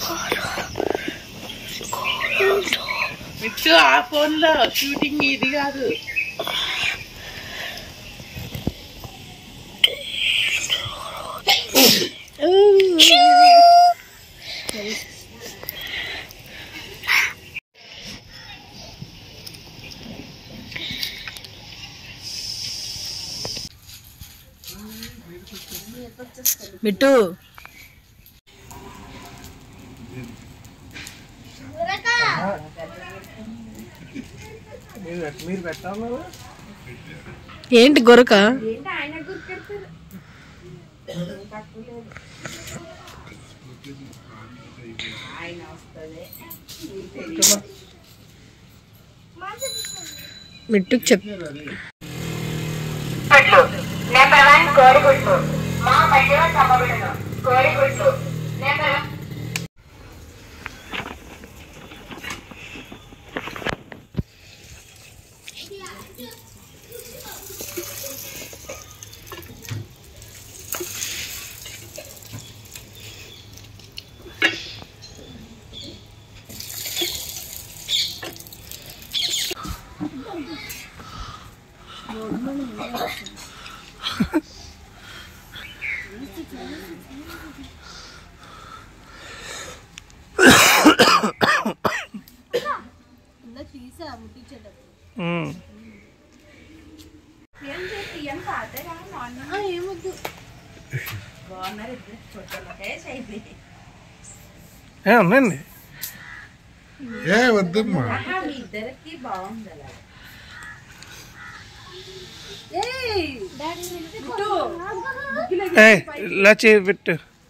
మిట్టు ఆ ఫోన్లో షూటింగ్ ఇది కాదు మిట్టు మీరు పెట్టాలి ఏంటి గొరక మిట్టుకు చెప్పు గుడ్లు నెంబర్ వన్ కోడిగుడ్లు మా మధ్యలో తమ్మగుడును కోడిగుడ్లు నెంబర్ ఏ ఉందండి ఏ వద్దమ్మా ఏ ఇలా చేయి పెట్టు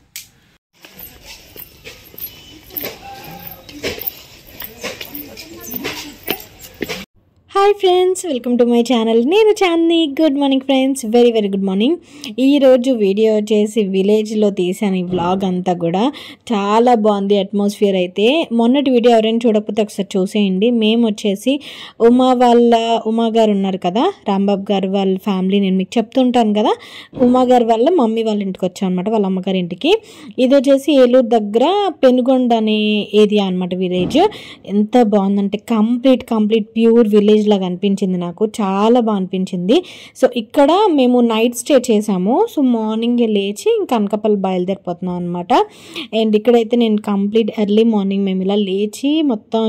hi friends welcome to my channel నేను Chandini good morning friends very very good morning ఈరోజు వీడియో వచ్చేసి విలేజ్లో తీసాను ఈ వ్లాగ్ అంతా కూడా చాలా బాగుంది అట్మాస్ఫియర్ అయితే మొన్నటి వీడియో ఎవరైనా చూడకపోతే ఒకసారి చూసేయండి మేము వచ్చేసి ఉమా వాళ్ళ ఉమా గారు ఉన్నారు కదా రాంబాబు గారు వాళ్ళ ఫ్యామిలీ నేను మీకు చెప్తుంటాను కదా ఉమా గారు వాళ్ళ మమ్మీ వాళ్ళ ఇంటికి వచ్చాం అనమాట వాళ్ళ అమ్మగారి ఇంటికి ఇది వచ్చేసి ఏలూరు దగ్గర పెనుగొండ అనే ఏరియా అనమాట విలేజ్ ఎంత బాగుందంటే కంప్లీట్ కంప్లీట్ ప్యూర్ విలేజ్ లాగా అనిపించింది నాకు చాలా బాగా అనిపించింది సో ఇక్కడ మేము నైట్ స్టే చేసాము సో మార్నింగ్ లేచి ఇంకా అనకపల్లి బయలుదేరిపోతున్నాం అనమాట అండ్ ఇక్కడైతే నేను కంప్లీట్ ఎర్లీ మార్నింగ్ మేము ఇలా లేచి మొత్తం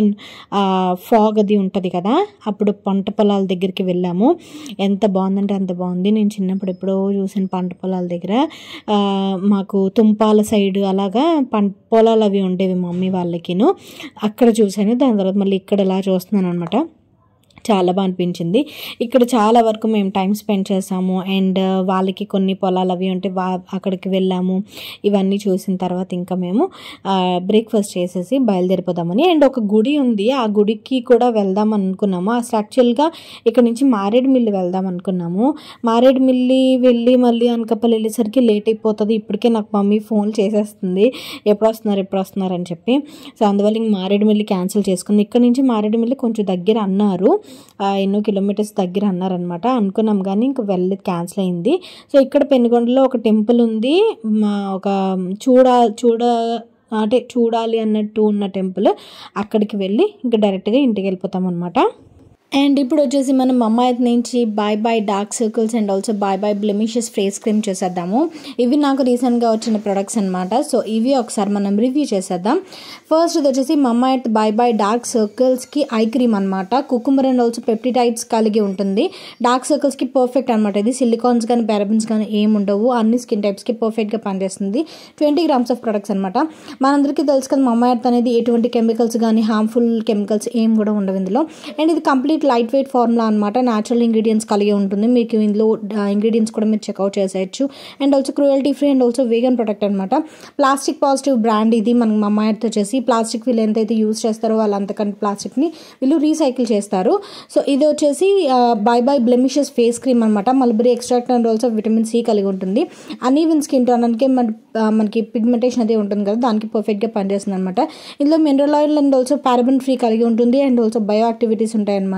ఫాగ్ అది ఉంటుంది కదా అప్పుడు పంట పొలాల దగ్గరికి వెళ్ళాము ఎంత బాగుందంటే అంత బాగుంది నేను చిన్నప్పుడు ఎప్పుడో చూసాను పంట పొలాల దగ్గర ఆ, మాకు తుంపాల సైడ్ అలాగా పంట పొలాలు అవి ఉండేవి మా మమ్మీ వాళ్ళకిను అక్కడ చూశాను దాని తర్వాత మళ్ళీ ఇక్కడ ఇలా చూస్తున్నాను అనమాట చాలా బాగా అనిపించింది ఇక్కడ చాలా వరకు మేము టైం స్పెండ్ చేసాము అండ్ వాళ్ళకి కొన్ని పొలాలు అవి ఉంటే వా అక్కడికి వెళ్ళాము ఇవన్నీ చూసిన తర్వాత ఇంకా మేము బ్రేక్ఫాస్ట్ చేసేసి బయలుదేరిపోదామని అండ్ ఒక గుడి ఉంది ఆ గుడికి కూడా వెళ్దాం అనుకున్నాము అసలు యాక్చువల్గా ఇక్కడ నుంచి మారేడుమిల్లి వెళ్దాం అనుకున్నాము మారేడుమిల్లి వెళ్ళి మళ్ళీ అనకపల్లి వెళ్ళేసరికి లేట్ అయిపోతుంది ఇప్పటికే నాకు మమ్మీ ఫోన్ చేసేస్తుంది ఎప్పుడు వస్తున్నారు ఎప్పుడు వస్తున్నారు అని చెప్పి సో అందువల్ల ఇంక మారేడుమిల్లి క్యాన్సిల్ చేసుకుంది ఇక్కడ నుంచి మారేడుమిల్లి కొంచెం దగ్గర అన్నారు ఆ, ఎన్నో కిలోమీటర్స్ దగ్గర అన్నారనమాట అనుకున్నాం కానీ ఇంక వెళ్ళి క్యాన్సిల్ అయింది సో ఇక్కడ పెనుగొండలో ఒక టెంపుల్ ఉంది మా ఒక చూడ చూడ అంటే చూడాలి అన్నట్టు ఉన్న టెంపుల్ అక్కడికి వెళ్ళి ఇంకా డైరెక్ట్గా ఇంటికి వెళ్ళిపోతాం అనమాట అండ్ ఇప్పుడు వచ్చేసి మనం అమ్మాయి నుంచి bye bye dark circles and also bye bye blemishes face cream చేసేద్దాము ఇవి నాకు రీసెంట్గా వచ్చిన ప్రొడక్ట్స్ అనమాట సో ఇవి ఒకసారి మనం రివ్యూ చేసేద్దాం ఫస్ట్ ఇది వచ్చేసి మమ్మాయి బాయ్ బాయ్ డార్క్ సర్కిల్స్కి ఐ క్రీమ్ అనమాట కుకుంబర్ అండ్ ఆల్సో పెప్టిటైడ్స్ కలిగి ఉంటుంది డార్క్ సర్కిల్స్కి పర్ఫెక్ట్ అనమాట ఇది సిలికాన్స్ కానీ పారబిన్స్ కానీ ఏం ఉండవు అన్ని స్కిన్ టైప్స్కి పర్ఫెక్ట్గా పనిచేస్తుంది ట్వంటీ గ్రామ్స్ ఆఫ్ ప్రొడక్ట్స్ అనమాట మనందరికీ తెలుసు కదా మమ్మాయి అనేది ఎటువంటి కెమికల్స్ కానీ హార్మ్ఫుల్ కెమికల్స్ ఏం కూడా ఉండవు ఇందులో అండ్ ఇది కంప్లీట్ లైట్ వెయిట్ ఫార్ములా అనమాట న్యాచురల్ ఇంగ్రీడియంట్స్ కలిగి ఉంటుంది మీకు ఇందులో ఇంగ్రీడియంట్స్ కూడా మీరు చెక్అవుట్ చేసేయచ్చు and also cruelty free and also vegan product అనమాట ప్లాస్టిక్ పాజిటివ్ బ్రాండ్ ఇది మనకి మమ్మాయితో వచ్చేసి ప్లాస్టిక్ వీళ్ళు ఎంతైతే యూస్ చేస్తారో వాళ్ళు అంతకంటే ప్లాస్టిక్ని వీళ్ళు రీసైకిల్ చేస్తారు సో ఇది వచ్చేసి bye bye blemishes face cream అనమాట mulberry extract and also vitamin C కలిగి ఉంటుంది అన్ఈవెన్ స్కిన్ టోన్ అంటే మన ఆ, మనకి పిగ్మెంటేషన్ అది ఉంటుంది కదా దానికి పర్ఫెక్ట్గా పనిచేస్తుంది అనమాట ఇందులో mineral oil and also paraben free కలిగి ఉంటుంది అండ్ ఆల్సో బయో యాక్టివిటీస్ ఉంటాయి అనమాట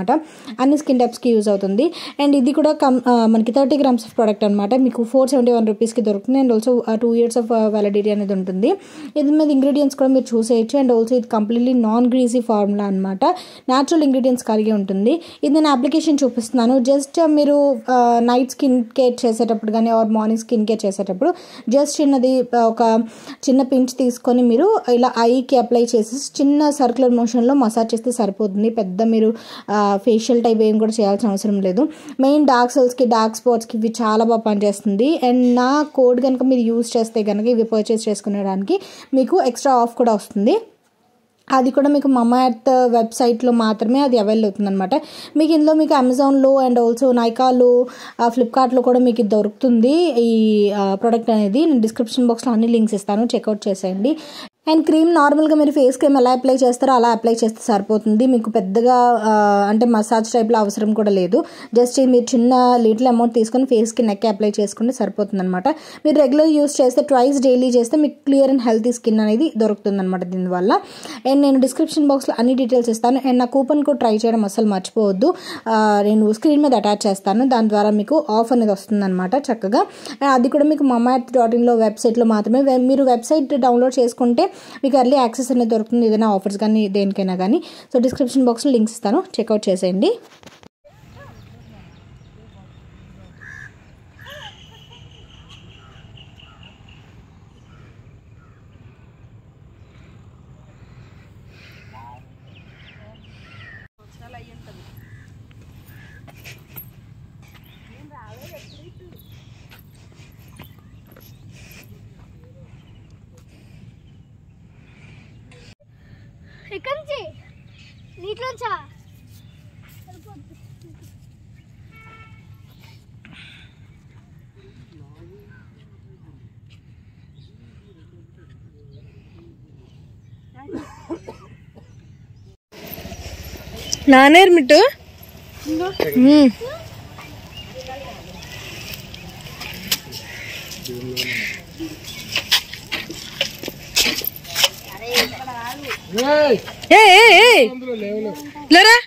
అనమాట అన్ని స్కిన్ టైప్స్కి యూజ్ అవుతుంది అండ్ ఇది కూడా కమ్ ఆ, మనకి థర్టీ గ్రామ్స్ ఆఫ్ ప్రోడక్ట్ అనమాట మీకు ఫోర్ సెవెంటీ వన్ రూపీస్కి దొరుకుతుంది and also two years of validity అనేది ఉంటుంది ఇది మీద ఇంగ్రీడియంట్స్ కూడా మీరు చూసేయచ్చు అండ్ ఆల్సో ఇది కంప్లీట్లీ నాన్ గ్రీసీ ఫార్ములా అనమాట న్యాచురల్ ఇంగ్రీడియంట్స్ కలిగి ఉంటుంది ఇది నేను అప్లికేషన్ చూపిస్తున్నాను జస్ట్ మీరు నైట్ స్కిన్ కేర్ చేసేటప్పుడు కానీ ఆర్ మార్నింగ్ స్కిన్ కేర్ చేసేటప్పుడు జస్ట్ చిన్నది ఆ, ఒక చిన్న పించ్ తీసుకొని మీరు ఇలా ఐకి అప్లై చేసి చిన్న సర్క్యులర్ మోషన్లో మసాజ్ చేస్తే సరిపోతుంది పెద్ద మీరు ఫేషియల్ టైప్ ఏం కూడా చేయాల్సిన అవసరం లేదు మెయిన్ డార్క్ సెల్స్కి డార్క్ స్పాట్స్కి ఇవి చాలా బాగా పనిచేస్తుంది అండ్ నా కోడ్ కనుక మీరు యూస్ చేస్తే కనుక ఇవి పర్చేస్ చేసుకునేడానికి మీకు ఎక్స్ట్రా ఆఫ్ కూడా వస్తుంది అది కూడా మీకు మమ్మ ఎర్త్ వెబ్సైట్లో మాత్రమే అది అవైలబుల్ అవుతుంది అనమాట మీకు ఇందులో మీకు అమెజాన్లో అండ్ ఆల్సో నైకాలో ఫ్లిప్కార్ట్లో కూడా మీకు ఇది దొరుకుతుంది ఈ ప్రోడక్ట్ అనేది నేను డిస్క్రిప్షన్ బాక్స్లో అన్ని లింక్స్ ఇస్తాను చెక్అవుట్ చేసేయండి అండ్ క్రీమ్ నార్మల్గా మీరు ఫేస్ క్రీమ్ ఎలా అప్లై చేస్తారో అలా అప్లై చేస్తే సరిపోతుంది మీకు పెద్దగా ఆ, అంటే మసాజ్ టైప్లో అవసరం కూడా లేదు జస్ట్ ఇది మీరు చిన్న లిటిల్ అమౌంట్ తీసుకొని ఫేస్కి నెక్ అప్లై చేసుకుంటే సరిపోతుంది అనమాట మీరు రెగ్యులర్ యూస్ చేస్తే ట్వైస్ డైలీ చేస్తే మీకు క్లియర్ అండ్ హెల్తీ స్కిన్ అనేది దొరుకుతుంది అనమాట దీనివల్ల అండ్ నేను డిస్క్రిప్షన్ బాక్స్లో అన్ని డీటెయిల్స్ ఇస్తాను అండ్ నా కూపన్ కోడ్ ట్రై చేయడం అసలు మర్చిపోవద్దు ఆ, నేను స్క్రీన్ మీద అటాచ్ చేస్తాను దాని ద్వారా మీకు ఆఫ్ అనేది వస్తుంది అనమాట చక్కగా అండ్ అది కూడా మీకు మమాత్ డాట్ ఇన్లో వెబ్సైట్లో మాత్రమే వె- మీరు వెబ్సైట్ డౌన్లోడ్ చేసుకుంటే మీకు అర్లీ యాక్సెస్ అనేది దొరుకుతుంది ఏదైనా ఆఫర్స్ కానీ దేనికైనా కానీ సో డిస్క్రిప్షన్ బాక్స్లో లింక్స్ ఇస్తాను చెక్అవుట్ చేసేయండి ఎక్కడి నుంచి నీటిలోంచా నానేరు మిట్టు లేరా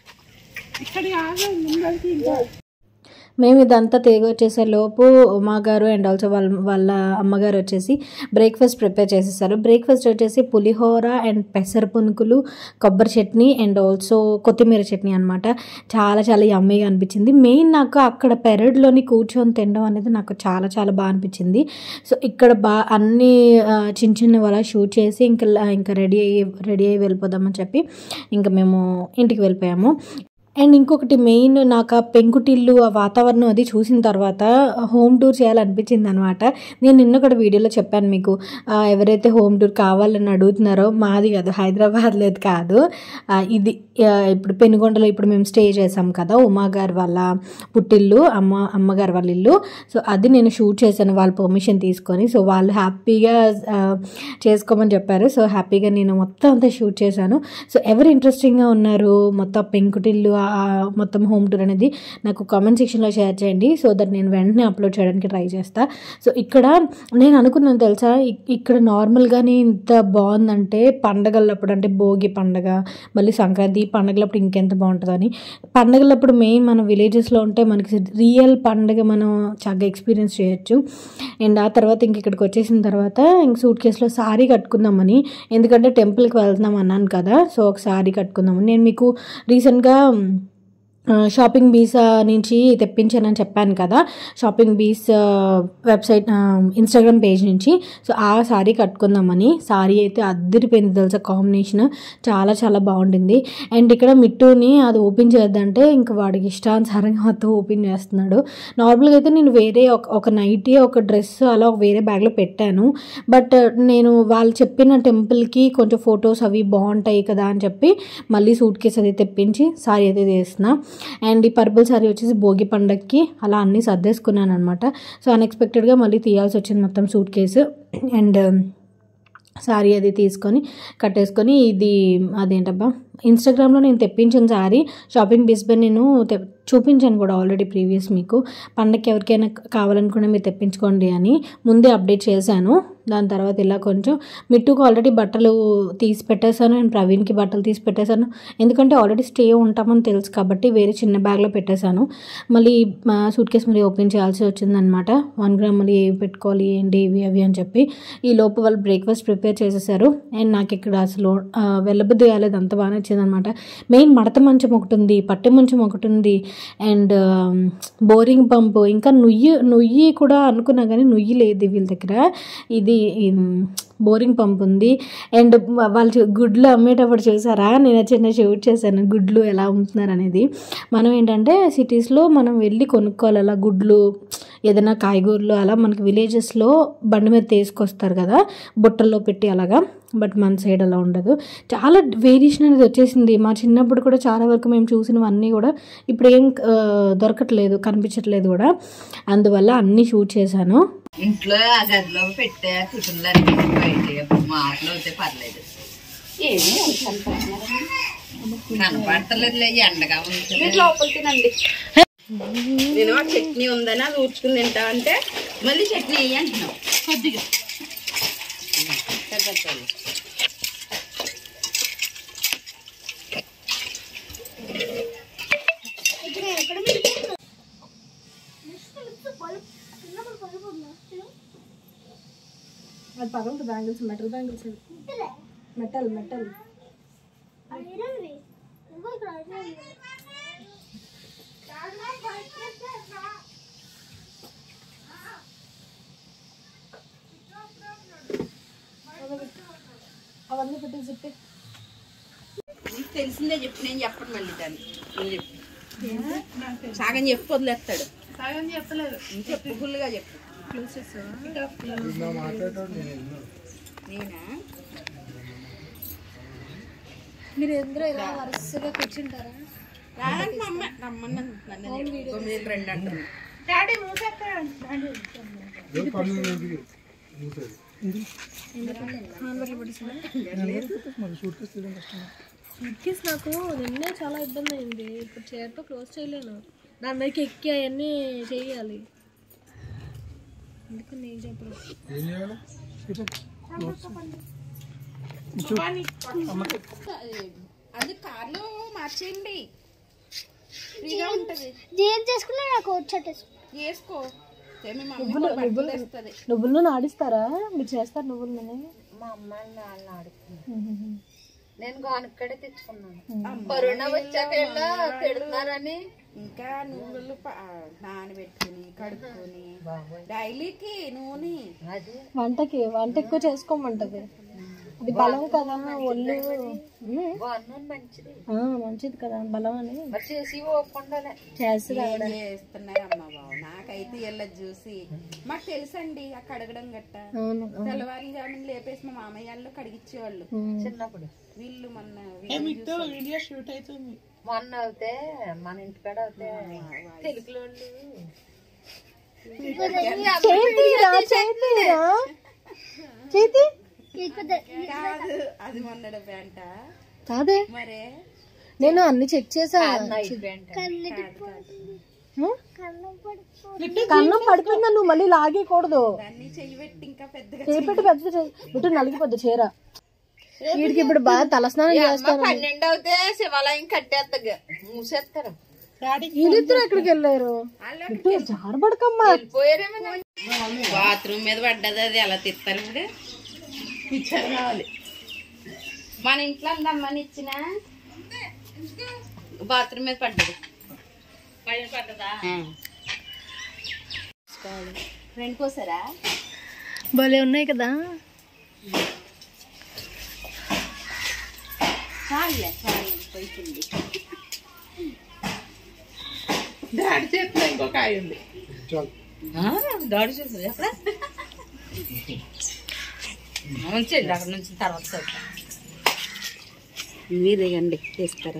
మేము ఇదంతా తిరిగి వచ్చేసే లోపు ఉమా గారు అండ్ ఆల్సో వాళ్ళ వాళ్ళ అమ్మగారు వచ్చేసి బ్రేక్ఫాస్ట్ ప్రిపేర్ చేసేసారు బ్రేక్ఫాస్ట్ వచ్చేసి పులిహోర అండ్ పెసర పునుకులు కొబ్బరి చట్నీ అండ్ ఆల్సో కొత్తిమీర చట్నీ అనమాట చాలా చాలా యమ్మీగా అనిపించింది మెయిన్ నాకు అక్కడ పెరడ్లోని కూర్చొని తినడం అనేది నాకు చాలా చాలా బాగా అనిపించింది సో ఇక్కడ బా అన్ని ఆ, చిన్న చిన్న వాళ్ళ షూట్ చేసి ఇంకా ఇంకా రెడీ అయ్యి రెడీ అయ్యి వెళ్ళిపోదామని చెప్పి ఇంకా మేము ఇంటికి వెళ్ళిపోయాము అండ్ ఇంకొకటి మెయిన్ నాకు ఆ పెంకుటిల్లు ఆ వాతావరణం అది చూసిన తర్వాత హోమ్ టూర్ చేయాలనిపించింది అనమాట నేను నిన్న కూడా వీడియోలో చెప్పాను మీకు ఆ, ఎవరైతే హోమ్ టూర్ కావాలని అడుగుతున్నారో మాది కాదు హైదరాబాద్లో అది కాదు ఆ, ఇది ఆ, ఇప్పుడు పెనుగొండలో ఇప్పుడు మేము స్టే చేసాం కదా ఉమా గారు వాళ్ళ పుట్టిల్లు అమ్మ అమ్మగారు వాళ్ళ ఇల్లు సో అది నేను షూట్ చేశాను వాళ్ళ పర్మిషన్ తీసుకొని సో వాళ్ళు హ్యాపీగా ఆ, చేసుకోమని చెప్పారు సో హ్యాపీగా నేను మొత్తం అంతా షూట్ చేశాను సో ఎవరు ఇంట్రెస్టింగ్గా ఉన్నారు మొత్తం పెంకుటిల్లు ఆ- ఆ మొత్తం హోమ్ టూర్ అనేది నాకు కామెంట్ సెక్షన్లో షేర్ చేయండి సో దట్ నేను వెంటనే అప్లోడ్ చేయడానికి ట్రై చేస్తా సో ఇక్కడ నేను అనుకున్నాను తెలుసా ఇక్- ఇక్కడ నార్మల్గానే ఇంత బాగుందంటే పండగలప్పుడు అంటే భోగి పండగ మళ్ళీ సంక్రాంతి ఈ పండగలప్పుడు ఇంకెంత బాగుంటుందని పండగలప్పుడు మెయిన్ మన విలేజెస్లో ఉంటే మనకి రియల్ పండగ మనం చక్కగా ఎక్స్పీరియన్స్ చేయొచ్చు అండ్ ఆ తర్వాత ఇంక ఇక్కడికి వచ్చేసిన తర్వాత ఇంక సూట్ కేసులో సారీ కట్టుకుందామని ఎందుకంటే టెంపుల్కి వెళ్తున్నాం అన్నాను కదా సో ఒక సారీ కట్టుకుందామని నేను మీకు రీసెంట్గా ఆ, షాపింగ్ బీస్ ఆ, నుంచి తెప్పించానని చెప్పాను కదా షాపింగ్ బీస్ ఆ, వెబ్సైట్ ఆ, ఇన్స్టాగ్రామ్ పేజ్ నుంచి సో ఆ సారీ కట్టుకుందామని సారీ అయితే అద్దరిపోయింది తెలుసా కాంబినేషన్ చాలా చాలా బాగుండింది అండ్ ఇక్కడ మిట్టుని అది ఓపెన్ చేద్దంటే ఇంకా వాడికి ఇష్టానుసారంగా మొత్తం ఓపెన్ చేస్తున్నాడు నార్మల్గా అయితే నేను వేరే ఒక ఒక నైటీ ఒక డ్రెస్ అలా ఒక వేరే బ్యాగ్లో పెట్టాను బట్ నేను వాళ్ళు చెప్పిన టెంపుల్కి కొంచెం ఫొటోస్ అవి బాగుంటాయి కదా అని చెప్పి మళ్ళీ సూట్ కేస్ అది తెప్పించి సారీ అయితే తీస్తున్నా అండ్ ఈ పర్పుల్ సారీ వచ్చేసి భోగి పండగకి అలా అన్నీ సర్దేసుకున్నాను అనమాట సో అన్ఎక్స్పెక్టెడ్గా మళ్ళీ తీయాల్సి వచ్చింది మొత్తం సూట్ కేసు అండ్ శారీ అది తీసుకొని కట్టేసుకొని ఇది అదేంటబ్బా ఇన్స్టాగ్రామ్లో నేను తెప్పించిన శారీ షాపింగ్ బేస్పై నేను తె చూపించాను కూడా ఆల్రెడీ ప్రీవియస్ మీకు పండగకి ఎవరికైనా కావాలనుకున్నా మీరు తెప్పించుకోండి అని ముందే అప్డేట్ చేశాను దాని తర్వాత ఇలా కొంచెం మిట్టుకు ఆల్రెడీ బట్టలు తీసి పెట్టేశాను అండ్ ప్రవీణ్కి బట్టలు తీసి పెట్టేశాను ఎందుకంటే ఆల్రెడీ స్టే ఉంటామని తెలుసు కాబట్టి వేరే చిన్న బ్యాగ్లో పెట్టేశాను మళ్ళీ మా సూట్ కేసు మళ్ళీ ఓపెన్ చేయాల్సి వచ్చిందనమాట వన్ గ్రామ్ మళ్ళీ ఏవి పెట్టుకోవాలి ఏంటి ఇవి అవి అని చెప్పి ఈ లోపు వాళ్ళు బ్రేక్ఫాస్ట్ ప్రిపేర్ చేసేసారు అండ్ నాకు ఇక్కడ అసలు ఆ, వెళ్ళబుద్ధి కాలేదు అంత బాగా నచ్చిందనమాట మెయిన్ మడత మంచం ఒకటి ఉంది పట్టె మంచం ఒకటి ఉంది అండ్ బోరింగ్ పంపు ఇంకా నుయ్యి నుయ్యి కూడా అనుకున్నా కానీ నుయ్యి లేదు వీళ్ళ దగ్గర ఇది బోరింగ్ పంప్ ఉంది అండ్ వాళ్ళు చూ- గుడ్లు అమ్మేటప్పుడు చూసారా నేను చిన్న షూట్ చేశాను గుడ్లు ఎలా అమ్ముతున్నారు అనేది మనం ఏంటంటే సిటీస్లో మనం వెళ్ళి కొనుక్కోవాలి అలా గుడ్లు ఏదైనా కాయగూరలు అలా మనకి విలేజెస్లో బండి మీద తీసుకొస్తారు కదా బుట్టల్లో పెట్టి అలాగా బట్ మన సైడ్ అలా ఉండదు చాలా వేరియేషన్ అనేది వచ్చేసింది మా చిన్నప్పుడు కూడా చాలా వరకు మేము చూసినవన్నీ కూడా ఇప్పుడు ఏం ఆ, దొరకట్లేదు కనిపించట్లేదు కూడా అందువల్ల అన్నీ షూట్ చేశాను ఇంట్లో ఆ గదిలో పెట్టే టిఫిన్లు అన్ని బయట మాటలు అయితే పర్లేదు ఏమో కనపడతలేదు ఎండగా ఉంది మీరు లోపల తినండి నేను ఆ చట్నీ ఉందని అది ఊడ్చుకుని తింటా అంటే మళ్ళీ చట్నీ వేయి అంటున్నావు కొద్దిగా అది పగలదు bangles metal bangles metal metal అవన్నీ పెట్టి చెప్పి నీకు తెలిసిందే చెప్పు నేను చెప్పను మళ్ళీ దాన్ని నువ్వు చెప్పు సగం చెప్పు వదిలేస్తాడు సగం చెప్పలేదు చెప్పు ఫుల్గా చెప్పు నేనా మీరు ఎందులో ఇలా వరుసగా కూర్చుంటారా రానండి మా అమ్మ రమ్మన్నాను నన్ను తొమ్మిది రెండు అంటుంది సూట్కేస్ నాకు నిన్నే చాలా ఇబ్బంది అయింది ఇప్పుడు చైర్తో క్లోజ్ చేయలేను దాని మీదకి ఎక్కి అవన్నీ చేయాలి అందుకని నేను చెప్పను ఏం చేయాలి అది కార్లో మార్చేయండి ఫ్రీగా ఉంటది జీన్స్ చేసుకున్నా నాకు వచ్చేటేసు వేసుకో ఏమి మా అమ్మ కూడా బట్టలు తెస్తుంది నువ్వుల నూనె ఆడిస్తారా మీరు చేస్తారు నువ్వుల నూనె మా అమ్మ వాళ్ళు ఆడుతుంది నేను గానుక్కడే తెచ్చుకున్నాను కరోనా వచ్చాక ఇలా తిడుతున్నారని ఇంకా నువ్వులు ప- నానబెట్టుకుని కడుక్కొని డైలీకి నూనె అది వంటకి వంట ఎక్కువ చేసుకోమంటది అది బలం కదా ఒళ్ళు ఉమ్. బాగున్నాను మంచిది ఆ, మంచిది కదా బలం అని మరి చేసి పోకుండానే చేస్తుంది ఏం చేస్తున్నారమ్మా బాబు నాకైతే వీళ్ళ చూసి మాకు తెలుసండి ఆ కడగడం గట్ట అవును తెల్లవారి జామున లేపేసి మా మామయ్య వాళ్ళు కడిగిచ్చేవాళ్ళు చిన్నప్పుడు వీళ్ళు మొన్న వీడియో షూట్ అవుతుంది మొన్న అవుతే మన ఇంటికాడ అవుతే తెలుగులో చేతిరా చేతిరా చేతి కాదు అది మొన్నడ పెంట కాదే మరే నేను అన్ని చెక్ చేసా కన్నం పడిపోయిందా నువ్వు మళ్ళీ లాగేయకూడదు దాన్ని చెయ్యి పెట్టి ఇంకా పెద్దగా చేపెట్టి పెద్ద చేయి. ఇటు నలిగిపోద్ది చీర వీడికి ఇప్పుడు బాగా తలస్నానం చేస్తాను పన్నెండు అవుతే శివాలయం కట్టేస్తా మూసేస్తారు వీళ్ళిద్దరు ఎక్కడికి వెళ్ళారు ఇటు జారబడకమ్మా పోయారేమో బాత్రూమ్ మీద పడ్డది అది ఎలా తిత్తారు ఇప్పుడు ఇచ్చారు కావాలి మన ఇంట్లో అందమ్మని ఇచ్చిన బాత్రూమ్ మీద పడ్డది పైన పడ్డదా రెండు కోసారా భలే ఉన్నాయి కదా చాలులే చాలు పోయింది డాడీ చేతిలో ఇంకొక ఆయ ఉంది దాడి చూస్తుంది ఎక్కడ ఉంచండి అక్కడ నుంచి తర్వాత చూద్దాం. మీరేయండి తీస్తారా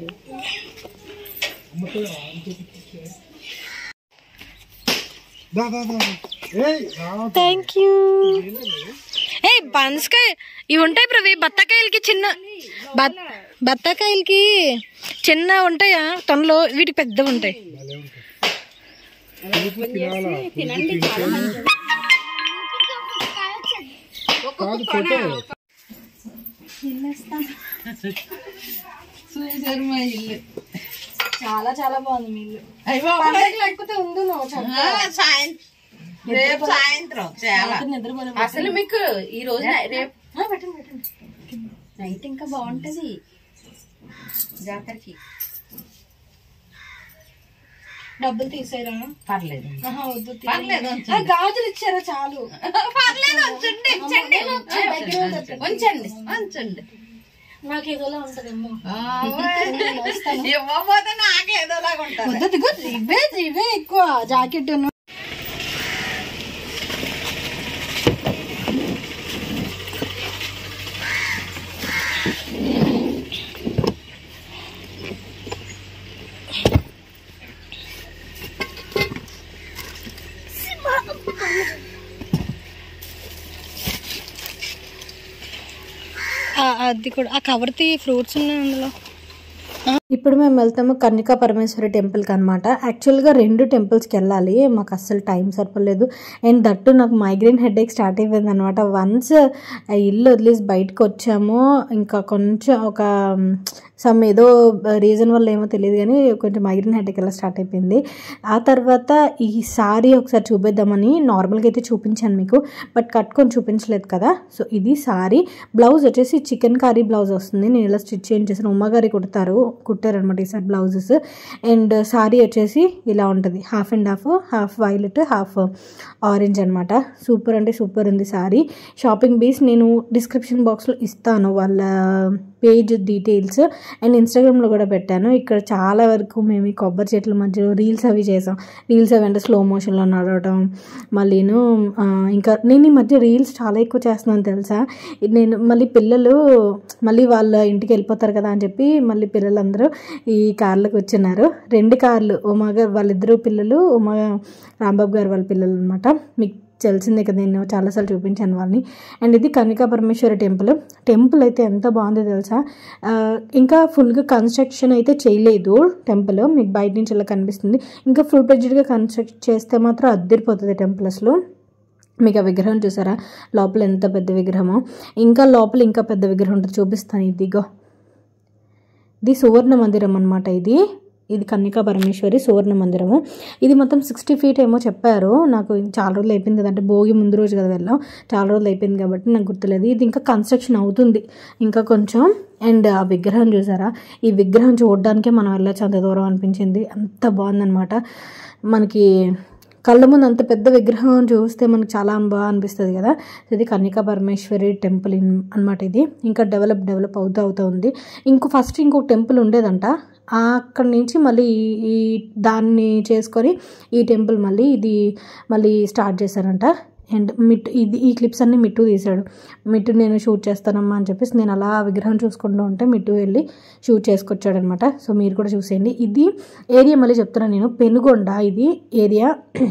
దా దా దా ఏయ్ రా థ్యాంక్ యూ ఏ బన్స్కాయ ఇవి ఉంటాయి ప్రవి బత్తాకాయలకి చిన్న బత్ బత్తాకాయలకి చిన్న ఉంటాయా తొనలో వీటికి పెద్ద ఉంటాయి కాదు ఫోటో చూసారు మా ఇల్లు చాలా చాలా బాగుంది మీ ఇల్లు అయ్యో లేకపోతే ఉంది నువ్వు సాయంత్రం రేపు సాయంత్రం చాలా అసలు మీకు ఈ రోజు నై- రేపు నైట్ ఇంకా బాగుంటది జాతరకి డబ్బులు తీసేరా పర్లేదు ఆహా, వద్దు తీ- పర్లేదు ఆ, గాజులు ఇచ్చారా చాలు పర్లేదు ఉంచండి ఇచ్చండి ఉంచండి ఉంచండి నాకు ఏదోలా ఉంటదేమో ఇవ్వకపోతే నాకేదోలాగా ఉంటుంది వద్దు దిగు ఇవే ఇవే ఎక్కువ జాకెట్ అది కూడా ఆ కవర్ తీ ఫ్రూట్స్ ఉన్నాయి అందులో ఇప్పుడు మేము వెళ్తాము కన్నికా పరమేశ్వరి టెంపుల్కి అనమాట యాక్చువల్గా రెండు టెంపుల్స్కి వెళ్ళాలి మాకు అస్సలు టైం సరిపోలేదు అండ్ దట్టు నాకు మైగ్రేన్ హెడేక్ స్టార్ట్ అయిపోయింది అనమాట వన్స్ ఇల్లు వదిలేసి బయటకు వచ్చాము ఇంకా కొంచెం ఒక సమ్ ఏదో రీజన్ వల్ల ఏమో తెలియదు కానీ కొంచెం మైగ్రేన్ హెడేక్ అలా స్టార్ట్ అయిపోయింది ఆ తర్వాత ఈ సారీ ఒకసారి చూపిద్దామని నార్మల్గా అయితే చూపించాను మీకు బట్ కట్టుకొని చూపించలేదు కదా సో ఇది సారీ బ్లౌజ్ వచ్చేసి చికెన్ కర్రీ బ్లౌజ్ వస్తుంది నేను ఇలా స్టిచ్ చేయించేసాను ఉమ్మగారి కుడతారు కుట్టారనమాట ఈసారి బ్లౌజెస్ అండ్ సారీ వచ్చేసి ఇలా ఉంటుంది half and half half violet half orange అనమాట సూపర్ అంటే సూపర్ ఉంది సారీ షాపింగ్ బేస్ నేను డిస్క్రిప్షన్ బాక్స్లో ఇస్తాను వాళ్ళ పేజ్ డీటెయిల్స్ అండ్ ఇన్స్టాగ్రామ్లో కూడా పెట్టాను ఇక్కడ చాలా వరకు మేము ఈ కొబ్బరి చెట్ల మధ్యలో రీల్స్ అవి చేసాం రీల్స్ అవి అంటే స్లో మోషన్లో నడవడం మళ్ళీను ఆ, ఇంకా నేను ఈ మధ్య రీల్స్ చాలా ఎక్కువ చేస్తున్నాను తెలుసా ఇది నేను మళ్ళీ పిల్లలు మళ్ళీ వాళ్ళ ఇంటికి వెళ్ళిపోతారు కదా అని చెప్పి మళ్ళీ పిల్లలందరూ ఈ కార్లకు వచ్చినారు రెండు కార్లు ఉమా గారు వాళ్ళిద్దరు పిల్లలు ఉమా రాంబాబు గారు వాళ్ళ పిల్లలు అనమాట మీకు తెలిసిందే కదా నేను చాలాసార్లు చూపించాను వాళ్ళని అండ్ ఇది కనికా పరమేశ్వరి టెంపుల్ టెంపుల్ అయితే ఎంత బాగుందో తెలుసా ఆ, ఇంకా ఫుల్గా కన్స్ట్రక్షన్ అయితే చేయలేదు టెంపుల్ మీకు బయట నుంచి ఇలా కనిపిస్తుంది ఇంకా ఫుల్ ప్రెజెడ్గా కన్స్ట్రక్ట్ చేస్తే మాత్రం అద్దరిపోతుంది టెంపుల్ అసలు మీకు ఆ విగ్రహం చూసారా లోపల ఎంత పెద్ద విగ్రహమో ఇంకా లోపల ఇంకా పెద్ద విగ్రహం ఉంటుంది చూపిస్తాను ఇదిగో ఇది సువర్ణ మందిరం అనమాట ఇది ఇది కన్నికా పరమేశ్వరి సువర్ణ మందిరము ఇది మొత్తం సిక్స్టీ ఫీట్ ఏమో చెప్పారు నాకు చాలా రోజులు అయిపోయింది కదా అంటే భోగి ముందు రోజు కదా వెళ్ళాం చాలా రోజులు అయిపోయింది కాబట్టి నాకు గుర్తులేదు ఇది ఇంకా కన్స్ట్రక్షన్ అవుతుంది ఇంకా కొంచెం అండ్ ఆ విగ్రహం చూసారా ఈ విగ్రహం చూడడానికే మనం వెళ్ళొచ్చు అంత దూరం అనిపించింది అంత బాగుందన్నమాట మనకి కళ్ళ ముందు అంత పెద్ద విగ్రహం చూస్తే మనకు చాలా బాగా అనిపిస్తుంది కదా ఇది కన్నికా పరమేశ్వరి టెంపుల్ అనమాట ఇది ఇంకా డెవలప్ డెవలప్ అవుతూ అవుతూ ఉంది ఇంకో ఫస్ట్ ఇంకొక టెంపుల్ ఉండేదంట ఆ అక్కడి నుంచి మళ్ళీ ఈ- ఈ దాన్ని చేసుకొని ఈ టెంపుల్ మళ్ళీ ఇది మళ్ళీ స్టార్ట్ చేశారంట అండ్ మిట్ ఇది ఈ క్లిప్స్ అన్ని మిట్టు తీశాడు మిట్టు నేను షూట్ చేస్తానమ్మా అని చెప్పేసి నేను అలా ఆ విగ్రహం చూసుకుంటూ ఉంటే మిట్టు వెళ్ళి షూట్ చేసుకొచ్చాడు అనమాట సో మీరు కూడా చూసేయండి ఇది ఏరియా మళ్ళీ చెప్తున్నాను నేను పెనుగొండ ఇది ఏరియా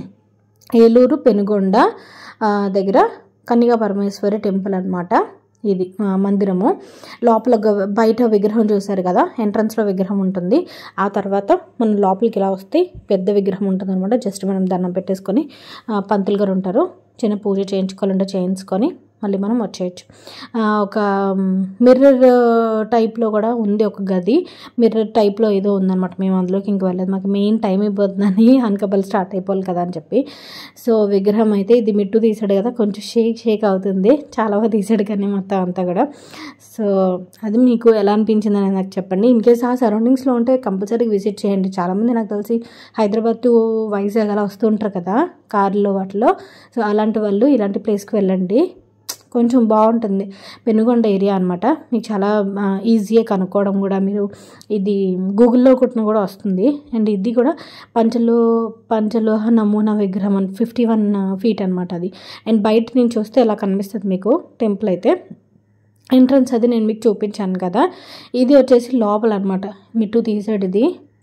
ఏలూరు పెనుగొండ ఆ, దగ్గర కన్నిగా పరమేశ్వరి టెంపుల్ అనమాట ఇది ఆ, మందిరము లోపల గ- బయట విగ్రహం చూసారు కదా ఎంట్రన్స్లో విగ్రహం ఉంటుంది ఆ తర్వాత మనం లోపలికి ఇలా వస్తే పెద్ద విగ్రహం ఉంటుంది అనమాట జస్ట్ మనం దండం పెట్టేసుకొని ఆ, పంతులు గారు ఉంటారు చిన్న పూజ చేయించుకోవాలంటే చేయించుకొని మళ్ళీ మనం వచ్చేయచ్చు ఆ, ఒక మిర్రర్ టైప్లో కూడా ఉంది ఒక గది మిర్రర్ టైప్లో ఏదో ఉందన్నమాట మేము అందులోకి ఇంక వెళ్ళలేదు మాకు మెయిన్ టైం అయిపోతుందని అనకబల్ స్టార్ట్ అయిపోవాలి కదా అని చెప్పి సో విగ్రహం అయితే ఇది మిట్టు తీసాడు కదా కొంచెం షేక్ షేక్ అవుతుంది చాలా బాగా తీసాడు కానీ మొత్తం అంతా కూడా సో అది మీకు ఎలా అనిపించింది అనేది నాకు చెప్పండి ఇన్ కేస్ ఆ సరౌండింగ్స్లో ఉంటే కంపల్సరీగా విజిట్ చేయండి చాలామంది నాకు తెలిసి హైదరాబాద్ టు వైజాగ్ అలా వస్తూ ఉంటారు కదా కార్లో వాటిలో సో అలాంటి వాళ్ళు ఇలాంటి ప్లేస్కి వెళ్ళండి కొంచెం బాగుంటుంది పెనుగొండ ఏరియా అనమాట మీకు చాలా ఆ, ఈజీగా కనుక్కోవడం కూడా మీరు ఇది గూగుల్లో కొట్టిన కూడా వస్తుంది అండ్ ఇది కూడా పంచలో పంచలోహ నమూనా విగ్రహం అని ఫిఫ్టీ వన్ ఫీట్ అనమాట అది అండ్ బయట నుంచి వస్తే ఇలా కనిపిస్తుంది మీకు టెంపుల్ అయితే ఎంట్రన్స్ అది నేను మీకు చూపించాను కదా ఇది వచ్చేసి లోపల అనమాట మిట్టు తీసాడు ఇది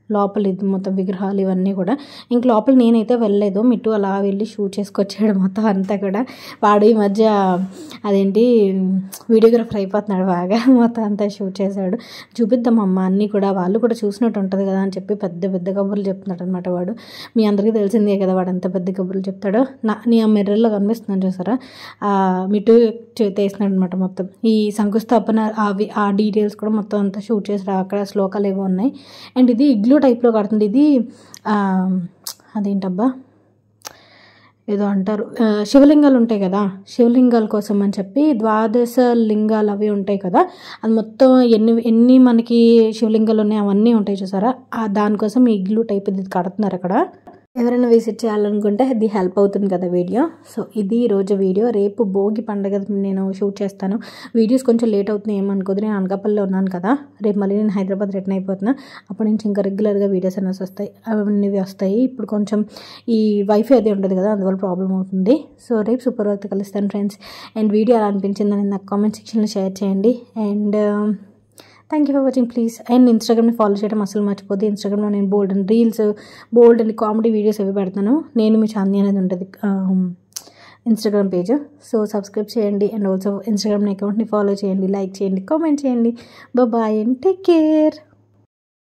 లోపల ఇది మొత్తం విగ్రహాలు ఇవన్నీ కూడా ఇంక లోపల నేనైతే వెళ్ళలేదు మిట్టు అలా వెళ్ళి షూట్ చేసుకొచ్చాడు మొత్తం అంతా కూడా వాడు ఈ మధ్య అదేంటి వీడియోగ్రాఫర్ అయిపోతున్నాడు బాగా మొత్తం అంతా షూట్ చేశాడు చూపిద్దాం అమ్మ అన్నీ కూడా వాళ్ళు కూడా చూసినట్టు ఉంటుంది కదా అని చెప్పి పెద్ద పెద్ద కబుర్లు చెప్తున్నాడు అనమాట వాడు మీ అందరికీ తెలిసిందే కదా వాడు ఎంత పెద్ద కబుర్లు చెప్తాడో నా నీ ఆ మిర్రర్లో కనిపిస్తున్నాను చూసారా ఆ మిట్టు తీసినాడు అనమాట మొత్తం ఈ శంకుస్థాపన అవి ఆ డీటెయిల్స్ కూడా మొత్తం అంతా షూట్ చేసి అక్కడ శ్లోకాలు ఏవో ఉన్నాయి అండ్ ఇది ఇగ్లూ టైప్లో కడుతుంది ఇది ఆ, అదేంటబ్బా ఏదో అంటారు ఆ, శివలింగాలు ఉంటాయి కదా శివలింగాల కోసం అని చెప్పి ద్వాదశ లింగాలు అవి ఉంటాయి కదా అది మొత్తం ఎన్ని ఎన్ని మనకి శివలింగాలు ఉన్నాయి అవన్నీ ఉంటాయి చూసారా ఆ దానికోసం ఈ ఇగ్లూ టైప్ ఇది కడుతున్నారు అక్కడ ఎవరైనా విజిట్ చేయాలనుకుంటే అది హెల్ప్ అవుతుంది కదా వీడియో సో ఇది ఈరోజు వీడియో రేపు భోగి పండగ నేను షూట్ చేస్తాను వీడియోస్ కొంచెం లేట్ అవుతున్నాయి ఏమనుకోదు నేను అనకాపల్లిలో ఉన్నాను కదా రేపు మళ్ళీ నేను హైదరాబాద్ రిటర్న్ అయిపోతున్నా అప్పటి నుంచి ఇంకా రెగ్యులర్గా వీడియోస్ అనేసి వస్తాయి అవన్నీ వస్తాయి ఇప్పుడు కొంచెం ఈ వైఫై అది ఉంటుంది కదా అందువల్ల ప్రాబ్లం అవుతుంది సో రేపు సూపర్ వర్క్ కలుస్తాను ఫ్రెండ్స్ అండ్ వీడియో ఎలా అనిపించిందని నాకు కామెంట్ సెక్షన్లో షేర్ చేయండి and thank you for watching please and ఇన్స్టాగ్రామ్ని ఫాలో చేయడం అసలు మర్చిపోతే ఇన్స్టాగ్రామ్లో నేను bold and reels bold and comedy videos అవి పెడతాను నేను మీ చాందీ అనేది ఉంటుంది ఇన్స్టాగ్రామ్ పేజ్ సో సబ్స్క్రైబ్ చేయండి అండ్ ఆల్సో ఇన్స్టాగ్రామ్ అకౌంట్ని ఫాలో చేయండి లైక్ చేయండి కామెంట్ చేయండి బాయ్ అండ్ టేక్ కేర్